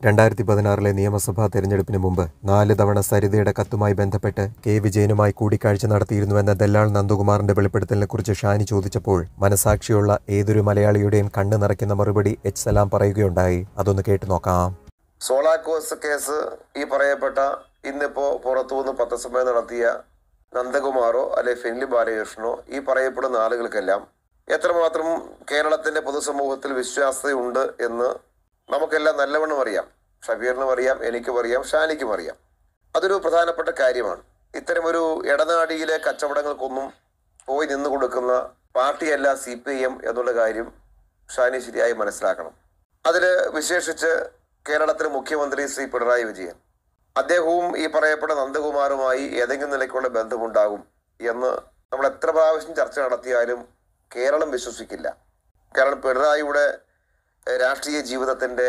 രണ്ടായിരത്തി പതിനാറിലെ നിയമസഭാ തെരഞ്ഞെടുപ്പിന് മുമ്പ് നാല് തവണ സരിതയുടെ കത്തുമായി ബന്ധപ്പെട്ട് കെ വിജയനുമായി കൂടിക്കാഴ്ച നടത്തിയിരുന്നുവെന്ന ദല്ലാൾ നന്ദകുമാറിന്റെ വെളിപ്പെടുത്തലിനെക്കുറിച്ച് ഷാനി ചോദിച്ചപ്പോൾ മനസാക്ഷിയുള്ള ഏതൊരു മലയാളിയുടെയും കണ്ണ് നിറയ്ക്കുന്ന മറുപടി എച്ച് സലാം പറയുകയുണ്ടായി അതൊന്ന് കേട്ടു നോക്കാം സോളാക്കോസ് കേസ് ഈ പറയപ്പെട്ട ഇന്നിപ്പോ പുറത്തുനിന്ന് പത്രസമ്മേളനം നടത്തിയ നന്ദകുമാറോ അല്ലെ ഫെൻലി ബാലകൃഷ്ണനോ ഈ പറയപ്പെടുന്ന ആളുകൾക്കെല്ലാം എത്രമാത്രം കേരളത്തിന്റെ പൊതുസമൂഹത്തിൽ വിശ്വാസ്യതയുണ്ട് എന്ന് നമുക്കെല്ലാം നല്ലവണ്ണം അറിയാം ഷബീറിനും അറിയാം എനിക്കും അറിയാം ഷാനിക്കും അറിയാം അതൊരു പ്രധാനപ്പെട്ട കാര്യമാണ് ഇത്തരമൊരു ഇടനാടിയിലെ കച്ചവടങ്ങൾക്കൊന്നും പോയി നിന്നു കൊടുക്കുന്ന പാർട്ടിയല്ല സി പി ഐ എം എന്നുള്ള കാര്യം ഷാനി ശരിയായി മനസ്സിലാക്കണം അതിൽ വിശേഷിച്ച് കേരളത്തിലെ മുഖ്യമന്ത്രി ശ്രീ പിണറായി വിജയൻ അദ്ദേഹവും ഈ പറയപ്പെട്ട നന്ദകുമാറുമായി ഏതെങ്കിലും നിലയ്ക്കുള്ള ബന്ധമുണ്ടാകും എന്ന് നമ്മൾ എത്ര പ്രാവശ്യം ചർച്ച നടത്തിയാലും കേരളം വിശ്വസിക്കില്ല കാരണം പിണറായിയുടെ എഹ്, രാഷ്ട്രീയ ജീവിതത്തിൻ്റെ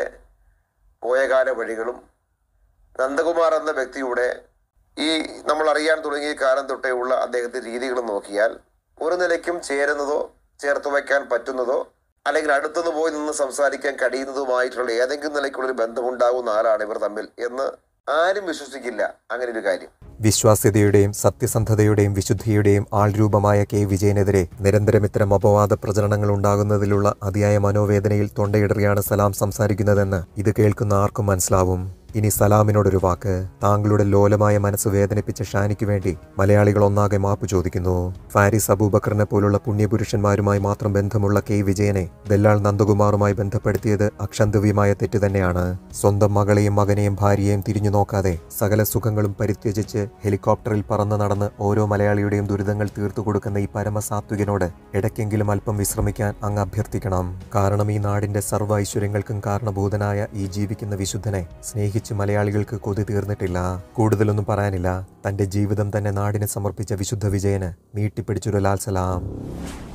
പോയകാല വഴികളും നന്ദകുമാർ എന്ന വ്യക്തിയുടെ ഈ നമ്മൾ അറിയാൻ തുടങ്ങിയ കാലം തൊട്ടേ ഉള്ള അദ്ദേഹത്തിന്റെ രീതികളും നോക്കിയാൽ ഒരു നിലയ്ക്കും ചേരുന്നതോ ചേർത്ത് വയ്ക്കാൻ പറ്റുന്നതോ അല്ലെങ്കിൽ അടുത്തുനിന്ന് പോയി നിന്ന് സംസാരിക്കാൻ കഴിയുന്നതുമായിട്ടുള്ള ഏതെങ്കിലും നിലയ്ക്കുള്ള ഒരു ബന്ധമുണ്ടാകുന്ന ആളാണ് ഇവർ തമ്മിൽ എന്ന് ആരും വിശ്വസിക്കില്ല അങ്ങനെ ഒരു കാര്യം വിശ്വാസ്യതയുടെയും സത്യസന്ധതയുടെയും വിശുദ്ധിയുടെയും ആൾരൂപമായ കെ വിജയനെതിരെ നിരന്തരം ഇത്തരം അപവാദ പ്രചരണങ്ങൾ ഉണ്ടാകുന്നതിലുള്ള അതിയായ മനോവേദനയിൽ തൊണ്ടയിടറിയാണ് സലാം സംസാരിക്കുന്നതെന്ന് ഇത് കേൾക്കുന്ന ആർക്കും മനസ്സിലാവും ഇനി സലാമിനോടൊരു വാക്ക് താങ്കളുടെ ലോലമായ മനസ്സ് വേദനിപ്പിച്ച ഷാനിക്ക് വേണ്ടി മലയാളികൾ ഒന്നാകെ മാപ്പ് ചോദിക്കുന്നു ഫാരിസ് അബൂബക്കറിനെ പോലുള്ള പുണ്യപുരുഷന്മാരുമായി മാത്രം ബന്ധമുള്ള കെ വിജയനെ ദല്ലാൾ നന്ദകുമാറുമായി ബന്ധപ്പെടുത്തിയത് അക്ഷന്തവ്യമായ തെറ്റ് തന്നെയാണ് സ്വന്തം മകളെയും മകനെയും ഭാര്യയെയും തിരിഞ്ഞു നോക്കാതെ സകല സുഖങ്ങളും പരിത്യജിച്ച് ഹെലികോപ്റ്ററിൽ പറന്ന് നടന്ന് ഓരോ മലയാളിയുടെയും ദുരിതങ്ങൾ തീർത്തു കൊടുക്കുന്ന ഈ പരമസാത്വികനോട് ഇടയ്ക്കെങ്കിലും അല്പം വിശ്രമിക്കാൻ അങ്ങ് അഭ്യർത്ഥിക്കണം കാരണം ഈ നാടിന്റെ സർവ്വ ഐശ്വര്യങ്ങൾക്കും കാരണഭൂതനായ ഈ ജീവിക്കുന്ന വിശുദ്ധനെ സ്നേഹിച്ച് മലയാളികൾക്ക് കൊതി തീർന്നിട്ടില്ല കൂടുതലൊന്നും പറയാനില്ല തന്റെ ജീവിതം തന്നെ നാടിന് സമർപ്പിച്ച വിശുദ്ധ വിജയന് നീട്ടിപ്പിടിച്ചൊരു ലാൽ സലാം